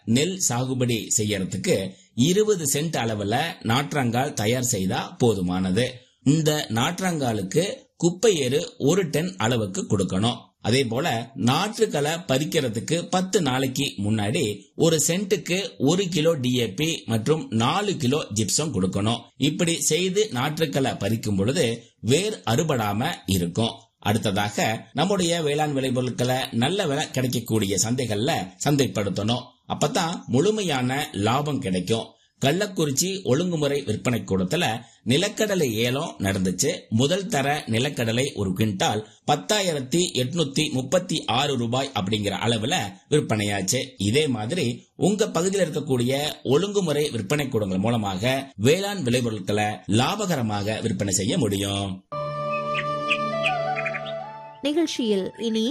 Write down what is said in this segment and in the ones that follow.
நெல் சாகுபடி செய்யறதுக்கு இருபது சென்ட் அளவுல நாற்றங்கால் தயார் செய்தா போதுமானது இந்த நாற்றங்காலுக்கு குப்பை எரு ஒரு டன் அளவுக்கு கொடுக்கணும் அதே போல நாற்றுக்களை பறிக்கிறதுக்கு பத்து நாளைக்கு முன்னாடி ஒரு சென்ட்டுக்கு ஒரு கிலோ டிஏபி மற்றும் நாலு கிலோ ஜிப்சம் கொடுக்கணும் இப்படி செய்து நாற்றுக்களை பறிக்கும் பொழுது வேர் அறுபடாம இருக்கும் அடுத்ததாக நம்முடைய வேளாண் விளைபொருட்களை நல்ல விலை கிடைக்கக்கூடிய சந்தைகள்ல சந்தைப்படுத்தணும் அப்பதான் முழுமையான லாபம் கிடைக்கும் கள்ளக்குறிச்சி ஒழுங்குமுறை விற்பனை கூடத்துல நிலக்கடலை ஏலம் நடந்துச்சு முதல் தர நிலக்கடலை ஒரு குவிண்டால் பத்தாயிரத்தி எட்நூத்தி முப்பத்தி ஆறு ரூபாய் அப்படிங்கிற அளவுல விற்பனையாச்சு இதே மாதிரி உங்க பகுதியில் இருக்கக்கூடிய ஒழுங்குமுறை விற்பனை கூடங்கள் மூலமாக வேளாண் விளைபொருட்களை லாபகரமாக விற்பனை செய்ய முடியும் நிகழ்ச்சியில் இனி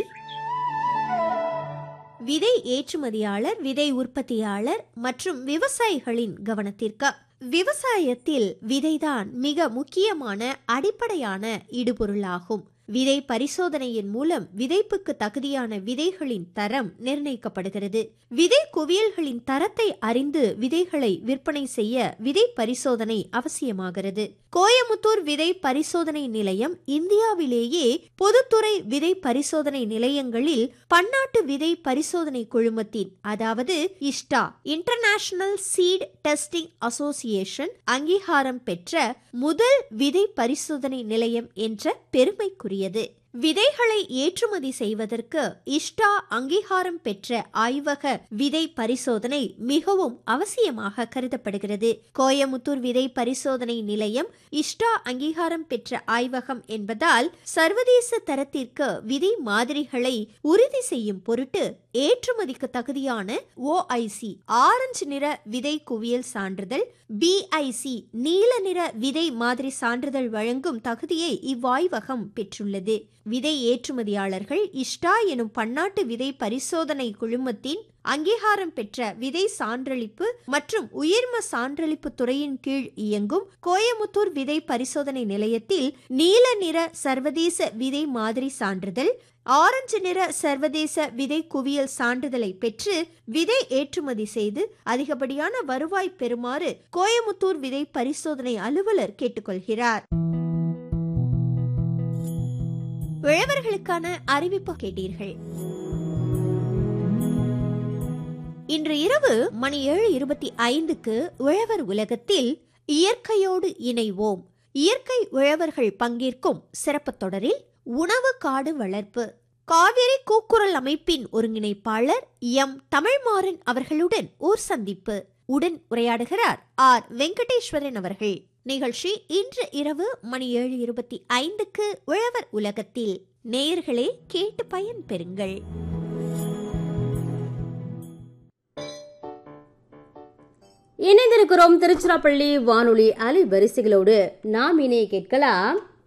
விதை ஏற்றுமதியாளர் விதை உற்பத்தியாளர் மற்றும் விவசாயிகளின் கவனத்திற்கு விவசாயத்தில் விதைதான் மிக முக்கியமான அடிப்படையான இடுபொருளாகும் விதை பரிசோதனையின் மூலம் விதைப்புக்கு தகுதியான விதைகளின் தரம் நிர்ணயிக்கப்படுகிறது விதை குவியல்களின் தரத்தை அறிந்து விதைகளை விற்பனை செய்ய விதை பரிசோதனை அவசியமாகிறது கோயமுத்தூர் விதை பரிசோதனை நிலையம் இந்தியாவிலேயே பொதுத்துறை விதை பரிசோதனை நிலையங்களில் பன்னாட்டு விதை பரிசோதனை குழுமத்தின் அதாவது ISTA international seed testing association அங்கீகாரம் பெற்ற முதல் விதை பரிசோதனை நிலையம் என்ற பெருமைக்குரியது விதைகளை ஏற்றுமதி செய்வதற்கு இஷ்டா அங்கீகாரம் பெற்ற ஆய்வக விதை பரிசோதனை மிகவும் அவசியமாக கருதப்படுகிறது கோயமுத்தூர் விதை பரிசோதனை நிலையம் இஷ்டா அங்கீகாரம் பெற்ற ஆய்வகம் என்பதால் சர்வதேச தரத்திற்கு விதை மாதிரிகளை உறுதி செய்யும் பொருட்டு ஏற்றுமதிக்கு தகுதியான ஓஐசி ஆரஞ்சு நிற விதை குவியல் சான்றிதழ் பிஐசி நீல நிற விதை மாதிரி சான்றிதழ் வழங்கும் தகுதியை இவ்வாய்வகம் பெற்றுள்ளது விதை ஏற்றுமதியாளர்கள் இஷ்டா எனும் பன்னாட்டு விதை பரிசோதனை குழுமத்தின் அங்கீகாரம் பெற்ற விதை சான்றளிப்பு மற்றும் உயிர்ம சான்றளிப்பு துறையின் கீழ் இயங்கும் கோயமுத்தூர் விதை பரிசோதனை நிலையத்தில் நீல நிற சர்வதேச விதை மாதிரி சான்றிதழ் ஆரஞ்சு நிற சர்வதேச விதை குவியல் சான்றிதழை பெற்று விதை ஏற்றுமதி செய்து அதிகப்படியான வருவாய் பெறுமாறு கோயமுத்தூர் விதை பரிசோதனை அலுவலர் கேட்டுக்கொள்கிறார் உழவர்களுக்கான அறிவிப்பு கேட்டீர்கள் இன்று இரவு மணி ஏழு இருபத்தி ஐந்துக்கு உழவர் உலகத்தில் இயற்கையோடு இணைவோம் இயற்கை உழவர்கள் பங்கேற்கும் சிறப்பு தொடரில் உணவு காடு வளர்ப்பு காவேரி கூக்குரல் அமைப்பின் ஒருங்கிணைப்பாளர் எம் தமிழ்மாறன் அவர்களுடன் ஓர் சந்திப்பு உடன் உரையாடுகிறார் ஆர் வெங்கடேஸ்வரன் அவர்கள் நிகழ்ச்சி இன்று இரவு மணி ஏழு இருபத்தி ஐந்துக்கு உழவர் உலகத்தில் நேயர்களே கேட்டு பயன் பெறுங்கள் இணைந்திருக்கிறோம் திருச்சிராப்பள்ளி வானொலி அலை வரிசைகளோடு நாம் இணைய கேட்கலாம்